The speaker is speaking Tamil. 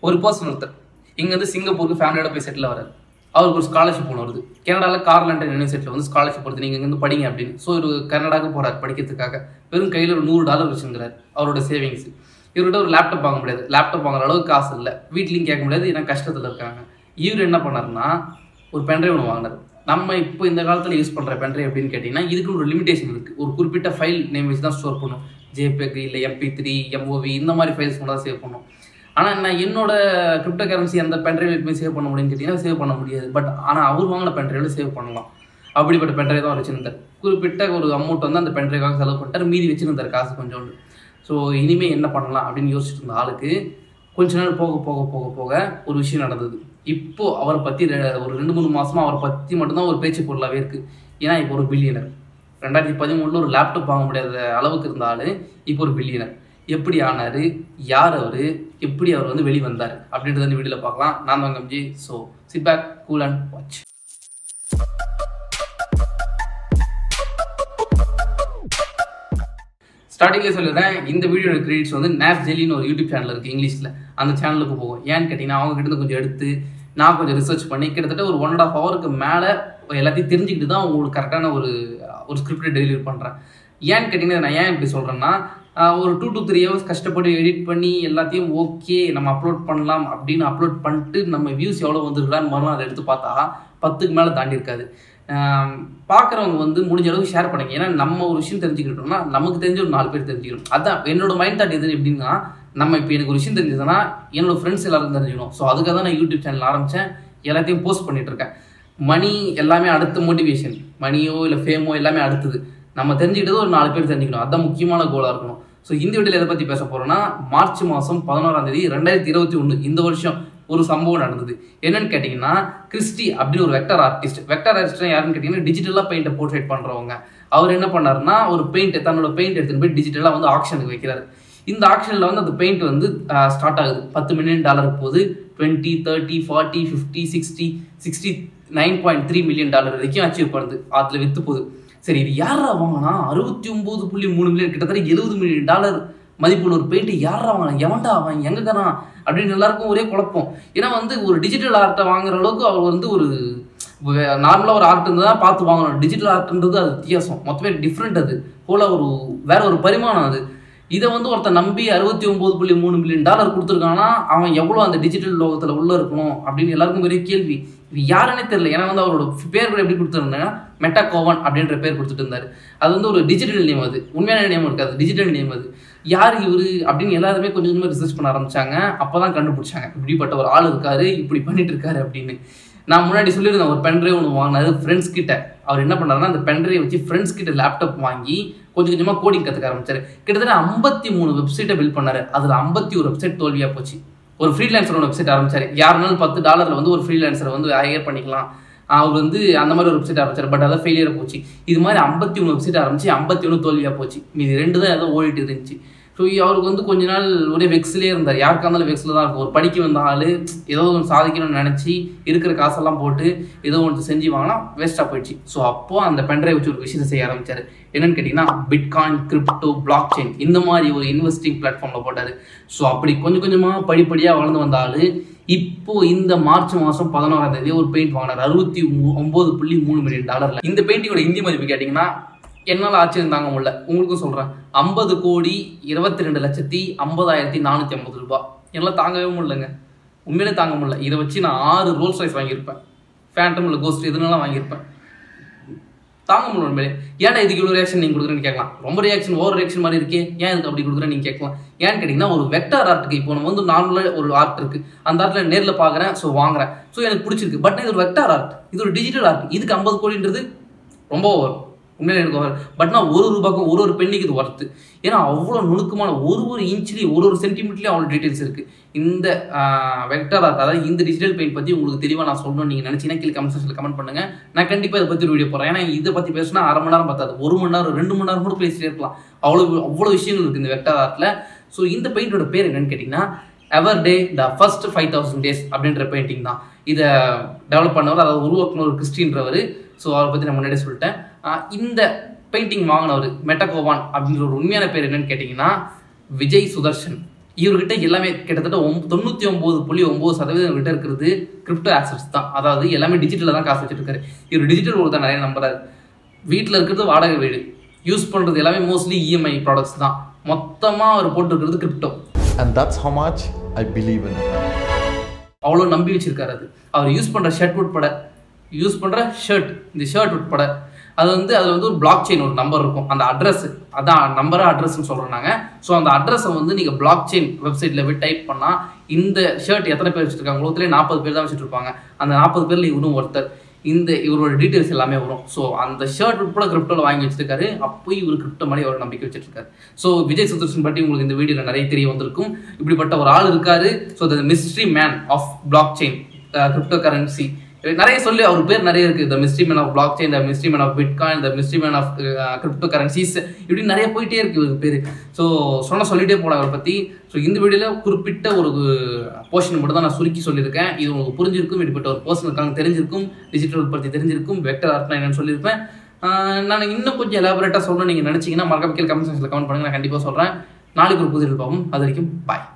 ஒரு பர்சன் ஒருத்தர் இங்கேருந்து சிங்கப்பூருக்கு ஃபேமிலியோட போய் செட்டில் வராரு அவருக்கு ஒரு ஸ்காலர்ஷிப் ஒன்று வருது கனடாவில் கார்லண்டன் யூனிவர்சிட்டியில் வந்து ஸ்காலர்ஷிப் வருது நீங்கள் இங்கேருந்து படிங்க அப்படின்னு ஸோ இவர் கனடாவுக்கு போகிறார் படிக்கிறதுக்காக வெறும் கையில் ஒரு நூறு டாலர் வச்சுருக்கிறார் அவரோட சேவிங்ஸ் இவர்கிட்ட ஒரு லேப்டாப் வாங்க முடியாது லேப்டாப் வாங்குற அளவுக்கு காசு இல்லை வீட்லேயும் கேட்க முடியாது ஏன்னா கஷ்டத்தில் இருக்காங்க இவர் என்ன பண்ணாருன்னா ஒரு பென்ட்ரைவ் ஒன்று வாங்கினார் நம்ம இப்போ இந்த காலத்தில் யூஸ் பண்ணுற பென்ட்ரைவ் அப்படின்னு கேட்டிங்கன்னா இதுக்கு ஒரு லிமிடேஷன் இருக்குது ஒரு குறிப்பிட்ட ஃபைல் நேம் வச்சு தான் ஸ்டோர் பண்ணும் ஜேபேக் இல்லை எம்பி த்ரீ எம்ஓவி இந்த மாதிரி ஃபைல்ஸ் மட்டும் தான் சேவ் பண்ணும் ஆனால் நான் என்னோட கிரிப்டோ கரன்சி அந்த பென்ட்ரைவ் போய் சேவ் பண்ண முடியும்னு கேட்டிங்கன்னா சேவ் பண்ண முடியாது பட் ஆனால் அவர் வாங்கின பென்ட்ரைவில் சேவ் பண்ணலாம் அப்படிப்பட்ட பென்ட்ரைவ் தான் அவர் வச்சிருந்தார் குறிப்பிட்ட ஒரு அமௌண்ட் வந்து அந்த பென்ட்ரைவாக செலவு பண்ணிட்டார் மீதி வச்சிருந்தார் காசு கொஞ்சோண்டு ஸோ இனிமேல் என்ன பண்ணலாம் அப்படின்னு யோசிச்சுட்டு இருந்த ஆளுக்கு கொஞ்ச நாள் போக போக போக போக ஒரு விஷயம் நடந்தது இப்போ அவரை பற்றி ஒரு ரெண்டு மூணு மாசமா அவரை பற்றி மட்டும்தான் ஒரு பேச்சு பொருளாகவே இருக்குது ஏன்னா இப்போ ஒரு பில்லியனர் ரெண்டாயிரத்தி பதிமூணில் ஒரு லேப்டாப் வாங்க முடியாத அளவுக்கு இருந்த ஆள் இப்போ ஒரு பில்லியனர் எப்படி ஆனார் யார் அவர் எப்படி அவர் வந்து வெளியே வந்தார் அப்படின்றத இந்த வீடியோவில் பார்க்கலாம் நான் தான் கம்ஜி so sit back cool and watch ஸ்டார்டிங்லேயே சொல்லிடுறேன் இந்த வீடியோட கிரெடிட்ஸ் வந்து நேப் ஜெலின்னு ஒரு யூடியூப் சேனல் இருக்குது இங்கிலீஷில் அந்த சேனலுக்கு போகும் ஏன்னு கேட்டிங்கன்னா அவங்க கிட்ட இருந்து கொஞ்சம் எடுத்து நான் கொஞ்சம் ரிசர்ச் பண்ணி கிட்டத்தட்ட ஒரு ஒன் அண்ட் ஆஃப் ஹவருக்கு மேலே எல்லாத்தையும் தெரிஞ்சுக்கிட்டு தான் உங்களுக்கு கரெக்டான ஒரு ஒரு ஸ்கிரிப்டை டெலிவரி பண்ணுறேன் ஏன்னு கேட்டிங்கன்னா நான் ஏன் இப்படி சொல்கிறேன்னா ஒரு டூ டு த்ரீ ஹவர்ஸ் கஷ்டப்பட்டு எடிட் பண்ணி எல்லாத்தையும் ஓகே நம்ம அப்லோட் பண்ணலாம் அப்படின்னு அப்லோட் பண்ணிட்டு நம்ம வியூஸ் எவ்வளோ வந்துருக்கலான்னு மறுநாள் அதை எடுத்து பார்த்தா பத்துக்கு மேலே தாண்டி இருக்காது பார்க்குறவங்க வந்து முடிஞ்ச அளவுக்கு ஷேர் பண்ணுங்க ஏன்னா நம்ம ஒரு விஷயம் தெரிஞ்சுக்கிட்டோம்னா நமக்கு தெரிஞ்ச ஒரு நாலு பேர் தெரிஞ்சுக்கணும் அதான் என்னோட மைண்ட் தாட் எது எப்படின்னா நம்ம இப்போ எனக்கு ஒரு விஷயம் தெரிஞ்சதுன்னா என்னோட ஃப்ரெண்ட்ஸ் எல்லாரும் தெரிஞ்சுக்கணும் ஸோ அதுக்காக தான் நான் யூடியூப் சேனல் ஆரம்பித்தேன் எல்லாத்தையும் போஸ்ட் பண்ணிட்டு இருக்கேன் மணி எல்லாமே அடுத்த மோட்டிவேஷன் மணியோ இல்லை ஃபேமோ எல்லாமே அடுத்தது நம்ம தெரிஞ்சுக்கிட்டது ஒரு நாலு பேர் தெரிஞ்சுக்கணும் அதுதான் முக்கியமான கோலாக இருக்கணும் ஸோ இந்த வீடியோவில் எதை பற்றி பேச போகிறோன்னா மார்ச் மாதம் பதினோராம் தேதி ரெண்டாயிரத்தி இருபத்தி ஒன்று இந்த வருஷம் ஒரு சம்பவம் நடந்தது என்னன்னு கேட்டிங்கன்னா கிறிஸ்டி அப்படின்னு ஒரு வெக்டர் ஆர்டிஸ்ட் வெக்டர் ஆர்டிஸ்ட் யாருன்னு கேட்டிங்கன்னா டிஜிட்டலாக பெயிண்ட்டை போர்ட்ரேட் பண்ணுறவங்க அவர் என்ன பண்ணாருன்னா ஒரு பெயிண்ட் தன்னோட பெயிண்ட் எடுத்துன்னு போய் டிஜிட்டலாக வந்து ஆக்ஷனுக்கு வைக்கிறாரு இந்த ஆக்ஷனில் வந்து அந்த பெயிண்ட் வந்து ஸ்டார்ட் ஆகுது பத்து மில்லியன் டாலருக்கு போகுது twenty thirty forty fifty sixty sixty nine point three million dollar வரைக்கும் அச்சீவ் பண்ணுது அதில் விற்று போகுது சரி இது யாரா வாங்கினா அறுபத்தி ஒம்பது புள்ளி மூணு மில்லியன் கிட்டத்தட்ட எழுபது மில்லியன் டாலர் மதிப்புள்ள ஒரு பெயிண்ட் யாரா வாங்கினா எவன்டா அவன் எங்க தரான் அப்படின்னு எல்லாருக்கும் ஒரே குழப்பம் ஏன்னா வந்து ஒரு டிஜிட்டல் ஆர்ட்டை வாங்குற அளவுக்கு அவர் வந்து ஒரு நார்மலாக ஒரு ஆர்ட் இருந்தால் தான் பார்த்து வாங்கணும் டிஜிட்டல் ஆர்ட்ன்றது அது வித்தியாசம் மொத்தமே டிஃப்ரெண்ட் அது போல ஒரு வேற ஒரு பரிமாணம் அது இதை வந்து ஒருத்தன் நம்பி அறுபத்தி ஒம்பது புள்ளி மூணு மில்லியன் டாலர் கொடுத்துருக்கானா அவன் எவ்வளோ அந்த டிஜிட்டல் லோகத்தில் உள்ள இருக்கணும் அப்படின்னு எல்லாருக்கும் பெரிய கேள்வி இது யாருன்னே தெரியல ஏன்னா வந்து அவரோட பேர் கூட எப்படி கொடுத்துருந்தாங்கன்னா மெட்டா கோவன் அப்படின்ற பேர் கொடுத்துட்டு இருந்தாரு அது வந்து ஒரு டிஜிட்டல் நேம் அது உண்மையான நேம் இருக்காது டிஜிட்டல் நேம் அது யார் இவர் அப்படின்னு எல்லாருமே கொஞ்சம் கொஞ்சமாக ரிசர்ச் பண்ண ஆரம்பிச்சாங்க அப்போ தான் கண்டுபிடிச்சாங்க இப்படிப்பட்ட ஒரு ஆள் இருக்காரு இப்படி பண்ணிட்டு இருக்காரு அப்படின்னு நான் முன்னாடி சொல்லியிருந்தேன் ஒரு பென்ட்ரைவ் ஒன்று வாங்கினாரு ஃப்ரெண்ட்ஸ் கிட்ட அவர் என்ன பண்ணாருன்னா அந்த பென்ட்ரைவ் வச்சு ஃப்ரெண்ட்ஸ் கிட்ட லேப்டாப் வாங்கி கொஞ்சம் கொஞ்சமாக கோடிங் கற்றுக்க ஆரம்பிச்சாரு கிட்டத்தட்ட ஐம்பத்தி மூணு வெப்சைட்டை பில்ட் பண்ணாரு அதில் ஐம்பத்தி ஒரு வெப்சைட் தோல்வியாக போச்சு ஒரு ஃப்ரீலான்சரோட வெப்சைட் ஆரம்பிச்சாரு யாருனாலும் பத்து டாலரில் வந்து ஒரு ஃப்ரீலான்சரை வந்து ஹையர் பண்ணிக்கலாம் அவர் வந்து அந்த மாதிரி ஒரு வெப்சைட் ஆரம்பிச்சார் பட் அதை ஃபெயிலியர் போச்சு இது மாதிரி ஐம்பத்தி ஒன்று வெப்சைட் ஆரம்பிச்சு ஐம்பத்தி ஒன்று தோல்வியாக போச்சு மீது ரெண்டு தான் ஏதோ ஓடிட்டு இருந்துச்சு ஸோ அவருக்கு வந்து கொஞ்ச நாள் ஒரே வெக்ஸ்லேயே இருந்தார் யாருக்கா இருந்தாலும் வெக்ஸில் தான் இருக்கும் ஒரு படிக்க வந்த ஆள் ஏதோ ஒன்று சாதிக்கணும்னு நினச்சி இருக்கிற காசெல்லாம் போட்டு ஏதோ ஒன்று செஞ்சு வாங்கினா வேஸ்ட்டாக போயிடுச்சு ஸோ அப்போது அந்த பென்ட்ரைவ் வச்சு ஒரு விஷயத்தை செய்ய ஆரம்பிச்சார் என்னன்னு கேட்டிங்கன்னா பிட்காயின் கிரிப்டோ பிளாக் செயின் இந்த மாதிரி ஒரு இன்வெஸ்டிங் பிளாட்ஃபார்மில் போட்டார் ஸோ அப்படி கொஞ்சம் கொஞ்சமாக படிப்படியாக வளர்ந்து வந்த ஆள் இப்போ இந்த மார்ச் மாதம் பதினோராம் தேதி ஒரு பெயிண்ட் வாங்கினார் அறுபத்தி ஒம்பது புள்ளி மூணு மில்லியன் டாலரில் இந்த பெயிண்டிங்கோட இந்திய மதிப்பு கேட்டிங்கன்னா என்னால் ஆச்சரியம் தாங்க முடியல உங்களுக்கும் சொல்கிறேன் ஐம்பது கோடி இருபத்தி ரெண்டு லட்சத்தி ஐம்பதாயிரத்தி நானூற்றி ஐம்பது ரூபாய் என்னால் தாங்கவே முடியலங்க உண்மையிலே தாங்க முடியல இதை வச்சு நான் ஆறு ரோல்ஸ் ரைஸ் வாங்கியிருப்பேன் ஃபேண்டம் இல்லை கோஸ்ட் இதனாலாம் வாங்கியிருப்பேன் தாங்க முடியல உண்மையிலே ஏன்டா இதுக்கு இவ்வளோ ரியாக்ஷன் நீங்கள் கொடுக்குறேன்னு கேட்கலாம் ரொம்ப ரியாக்ஷன் ஓவர் ரியாக்ஷன் மாதிரி இருக்கே ஏன் இதுக்கு அப்படி கொடுக்குறேன்னு நீங்கள் கேட்கலாம் ஏன்னு கேட்டிங்கன்னா ஒரு வெக்டர் ஆர்ட்டுக்கு இப்போ நம்ம வந்து நார்மலாக ஒரு ஆர்ட் இருக்குது அந்த ஆர்ட்டில் நேரில் பார்க்குறேன் ஸோ வாங்குறேன் ஸோ எனக்கு பிடிச்சிருக்கு பட் இது ஒரு வெக்டர் ஆர்ட் இது ஒரு டிஜிட்டல் ஆர்ட் இதுக்கு ஐம்பது கோடின்றது ரொம்ப ஓவர் உண்மையில எனக்கு வரும் பட் நான் ஒரு ரூபாய்க்கும் ஒரு ஒரு பெண்ணிக்கு இது ஒர்த்து ஏன்னா அவ்வளோ நுணுக்கமான ஒரு ஒரு இன்ச்லேயும் ஒரு ஒரு சென்டிமீட்டர்லேயும் அவ்வளோ டீட்டெயில்ஸ் இருக்குது இந்த வெக்டர் ஆர்ட் அதாவது இந்த டிஜிட்டல் பெயிண்ட் பற்றி உங்களுக்கு தெளிவாக நான் சொல்லணும்னு நீங்கள் நினச்சிங்கன்னா கீழே கமெண்ட் செக்ஷனில் கமெண்ட் பண்ணுங்கள் நான் கண்டிப்பாக இதை பற்றி ஒரு வீடியோ போடுறேன் ஏன்னா இதை பற்றி பேசினா அரை மணி நேரம் பத்தாது ஒரு மணி நேரம் ரெண்டு மணி நேரம் கூட பேசிட்டே இருக்கலாம் அவ்வளோ அவ்வளோ விஷயங்கள் இருக்குது இந்த வெக்டர் ஆர்ட்டில் ஸோ இந்த பெயிண்டோட பேர் என்னன்னு கேட்டிங்கன்னா everydays the first five thousand days அப்படின்ற பெயிண்டிங் தான் இதை டெவலப் பண்ணவர் அதாவது உருவாக்குன ஒரு கிறிஸ்டின்றவர் ஸோ அவரை பற்றி நான் முன்னாடியே சொல்லிட்டேன் இந்த பெயிண்டிங் வாங்கினவர் மெட்டகோவான் அப்படின்ற ஒரு உண்மையான பேர் என்னன்னு கேட்டிங்கன்னா விஜய் சுதர்ஷன் இவர்கிட்ட எல்லாமே கிட்டத்தட்ட ஒம் தொண்ணூற்றி ஒம்பது புள்ளி ஒம்பது சதவீதம் இவர்கிட்ட இருக்கிறது கிரிப்டோ ஆசட்ஸ் தான் அதாவது எல்லாமே டிஜிட்டலில் தான் காசு வச்சுருக்காரு இவர் டிஜிட்டல் ஒரு தான் நிறைய நம்புறாரு வீட்டில் இருக்கிறது வாடகை வீடு யூஸ் பண்ணுறது எல்லாமே மோஸ்ட்லி இஎம்ஐ ப்ராடக்ட்ஸ் தான் மொத்தமாக அவர் போட்டுருக்கிறது crypto And that's how much I believe in it. அவ்வளோ நம்பி வச்சிருக்காரு அது அவர் யூஸ் பண்ணுற ஷர்ட் உட்பட யூஸ் பண்ணுற ஷர்ட் இந்த ஷர்ட் உட்பட அது வந்து அதில் வந்து ஒரு பிளாக் செயின் ஒரு நம்பர் இருக்கும் அந்த அட்ரஸ் அதான் நம்பரா அட்ரஸ்னு சொல்கிறோம் நாங்கள் ஸோ அந்த அட்ரஸை வந்து நீங்கள் பிளாக் செயின் வெப்சைட்டில் போய் டைப் பண்ணால் இந்த ஷர்ட் எத்தனை பேர் வச்சுருக்காங்க உலகத்துலேயே நாற்பது பேர் தான் வச்சுட்டு இருப்பாங்க அந்த நாற்பது பேரில் இவரும் ஒருத்தர் இந்த இவரோட டீட்டெயில்ஸ் எல்லாமே வரும் ஸோ அந்த ஷர்ட் உட்பட கிரிப்டோவில் வாங்கி வச்சிருக்காரு அப்போ இவர் கிரிப்டோ மாதிரி அவர் நம்பிக்கை வச்சிட்டு இருக்காரு ஸோ விஜய் சுதர்ஷன் பற்றி உங்களுக்கு இந்த வீடியோவில் நிறைய தெரிய வந்திருக்கும் இப்படிப்பட்ட ஒரு ஆள் இருக்காரு so the mystery man of blockchain cryptocurrency நிறைய சொல்லி அவர் பேர் நிறைய இருக்கு the mystery man of blockchain the mystery man of bitcoin the mystery man of cryptocurrencies இப்படி நிறைய போயிட்டே இருக்கு இவருக்கு பேர் ஸோ சொன்ன சொல்லிட்டே போகலாம் அவரை பற்றி ஸோ இந்த வீடியோவில் குறிப்பிட்ட ஒரு போர்ஷன் மட்டும் தான் நான் சுருக்கி சொல்லியிருக்கேன் இது உங்களுக்கு புரிஞ்சிருக்கும் இப்படிப்பட்ட ஒரு பர்சன் இருக்காங்க தெரிஞ்சிருக்கும் டிஜிட்டல் பற்றி தெரிஞ்சிருக்கும் வெக்டர் ஆர்ட்னா என்னன்னு சொல்லியிருப்பேன் ஆஹ் நான் இன்னும் கொஞ்சம் எலாபரேட்டாக சொல்லணும்னு நீங்கள் நினச்சிங்கன்னா மறக்காம கீழே கமெண்ட் செக்ஷனில் கமெண்ட் பண்ணுங்க நான் கண்டிப்பாக சொல்கிறேன் நாளைக்கு ஒரு புதிய பார்ப்போம் அது வரைக்கும் பாய்